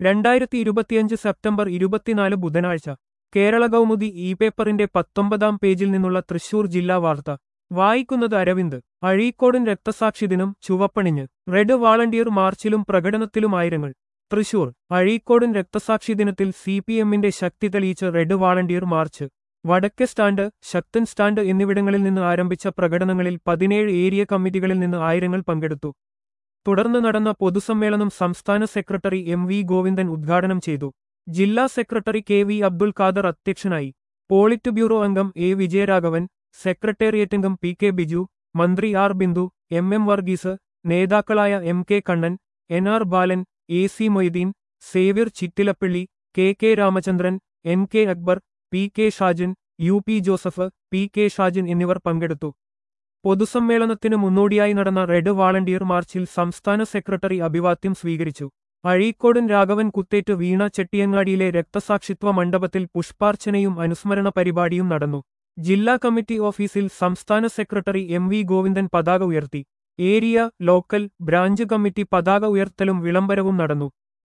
രണ്ടായിരത്തി ഇരുപത്തിയഞ്ച് സെപ്റ്റംബർ ഇരുപത്തിനാല് ബുധനാഴ്ച കേരള കൗമുദി ഇ പേപ്പറിന്റെ പത്തൊമ്പതാം പേജിൽ നിന്നുള്ള തൃശൂർ ജില്ലാ വാർത്ത വായിക്കുന്നത് അരവിന്ദ് അഴീക്കോടൻ രക്തസാക്ഷി ദിനം ചുവപ്പണിഞ്ഞ് റെഡ് വാളണ്ടിയർ മാർച്ചിലും പ്രകടനത്തിലും ആയിരങ്ങൾ തൃശൂർ അഴീക്കോടൻ രക്തസാക്ഷി ദിനത്തിൽ സി പി എമ്മിന്റെ ശക്തി തെളിയിച്ച് റെഡ് വാളണ്ടിയർ മാർച്ച് വടക്കേ സ്റ്റാൻഡ് ശക്തൻ സ്റ്റാൻഡ് എന്നിവിടങ്ങളിൽ നിന്ന് ആരംഭിച്ച പ്രകടനങ്ങളിൽ പതിനേഴ് ഏരിയ കമ്മിറ്റികളിൽ നിന്ന് ആയിരങ്ങൾ പങ്കെടുത്തു തുടർന്ന് നടന്ന പൊതുസമ്മേളനം സംസ്ഥാന സെക്രട്ടറി എം വി ഗോവിന്ദൻ ഉദ്ഘാടനം ചെയ്തു ജില്ലാ secretary K V Abdul Khader അധ്യക്ഷനായി പോളിറ്റ് ബ്യൂറോ അംഗം എ വിജയരാഘവൻ സെക്രട്ടേറിയറ്റ് അംഗം പി കെ ബിജു മന്ത്രി R Bindu M M Varghese നേതാക്കളായ M K Kannan N R Balan A C Moideen Xavier Chittilappilly K K Ramachandran N K Akbar P K Shajin U P Joseph P K Shajin എന്നിവർ പങ്കെടുത്തു പൊതുസമ്മേളനത്തിന് മുന്നോടിയായി നടന്ന റെഡ് വാളണ്ടിയർ മാർച്ചിൽ സംസ്ഥാന സെക്രട്ടറി അഭിവാദ്യം സ്വീകരിച്ചു അഴീക്കോടൻ രാഘവൻ കുത്തേറ്റ് വീണ ചെട്ടിയങ്ങാടിയിലെ രക്തസാക്ഷിത്വ മണ്ഡപത്തിൽ പുഷ്പാർച്ചനയും അനുസ്മരണ പരിപാടിയും നടന്നു ജില്ലാ കമ്മിറ്റി ഓഫീസിൽ സംസ്ഥാന സെക്രട്ടറി എം വി ഗോവിന്ദൻ പതാക ഉയർത്തി ഏരിയ ലോക്കൽ ബ്രാഞ്ച് കമ്മിറ്റി പതാക ഉയർത്തലും വിളംബരവും നടന്നു